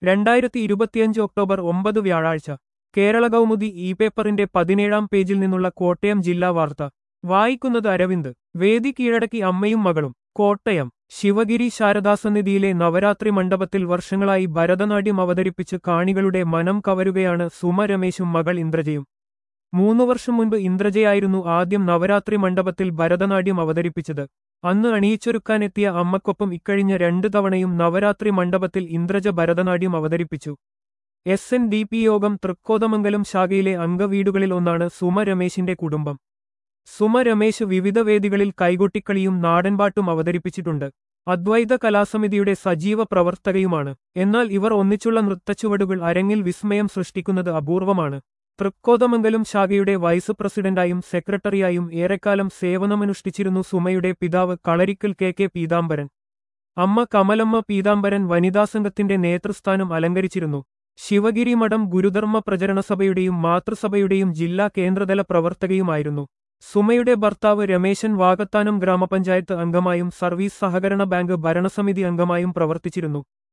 രണ്ടായിരത്തി ഇരുപത്തിയഞ്ച് ഒക്ടോബർ ഒമ്പത് വ്യാഴാഴ്ച കേരള കൗമുദി ഇ പേപ്പറിന്റെ പതിനേഴാം പേജിൽ നിന്നുള്ള കോട്ടയം ജില്ലാ വാർത്ത വായിക്കുന്നത് അരവിന്ദ് വേദി കീഴടക്കി അമ്മയും മകളും കോട്ടയം ശിവഗിരി ശാരദാസന്നിധിയിലെ നവരാത്രി മണ്ഡപത്തിൽ വർഷങ്ങളായി ഭരതനാട്യം അവതരിപ്പിച്ച് കാണികളുടെ മനം കവരുകയാണ് സുമ രമേശും മകൾ ഇന്ദ്രജയും മൂന്നു വർഷം മുൻപ് ഇന്ദ്രജയായിരുന്നു ആദ്യം നവരാത്രി മണ്ഡപത്തിൽ ഭരതനാട്യം അവതരിപ്പിച്ചത് അന്ന് അണിയിച്ചൊരുക്കാനെത്തിയ അമ്മക്കൊപ്പം ഇക്കഴിഞ്ഞ രണ്ടു തവണയും നവരാത്രി മണ്ഡപത്തിൽ ഇന്ദ്രജ ഭരതനാട്യം അവതരിപ്പിച്ചു എസ് എൻ ഡി പി യോഗം തൃക്കോതമംഗലം ശാഖയിലെ അംഗവീടുകളിൽ ഒന്നാണ് സുമ രമേശിന്റെ കുടുംബം സുമ രമേശ് വിവിധ വേദികളിൽ കൈകൊട്ടിക്കളിയും നാടൻപാട്ടും അവതരിപ്പിച്ചിട്ടുണ്ട് അദ്വൈത കലാസമിതിയുടെ സജീവ പ്രവർത്തകയുമാണ് എന്നാൽ ഇവർ ഒന്നിച്ചുള്ള നൃത്തച്ചുവടുകൾ അരങ്ങിൽ വിസ്മയം സൃഷ്ടിക്കുന്നത് അപൂർവമാണ് തൃക്കോതമംഗലം ശാഖയുടെ വൈസ് പ്രസിഡന്റായും സെക്രട്ടറിയായും ഏറെക്കാലം സേവനമനുഷ്ഠിച്ചിരുന്നു സുമയുടെ പിതാവ് കളരിക്കൽ കെ കെ പീതാംബരൻ അമ്മ കമലമ്മ പീതാംബരൻ വനിതാ സംഘത്തിന്റെ നേതൃസ്ഥാനം അലങ്കരിച്ചിരുന്നു ശിവഗിരി മഠം ഗുരുധർമ്മ പ്രചരണ സഭയുടെയും മാതൃസഭയുടെയും ജില്ലാ കേന്ദ്രതല പ്രവർത്തകയുമായിരുന്നു സുമയുടെ ഭർത്താവ് രമേശൻ വാകത്താനം ഗ്രാമപഞ്ചായത്ത് അംഗമായും സർവീസ് സഹകരണ ബാങ്ക് ഭരണസമിതി അംഗമായും പ്രവർത്തിച്ചിരുന്നു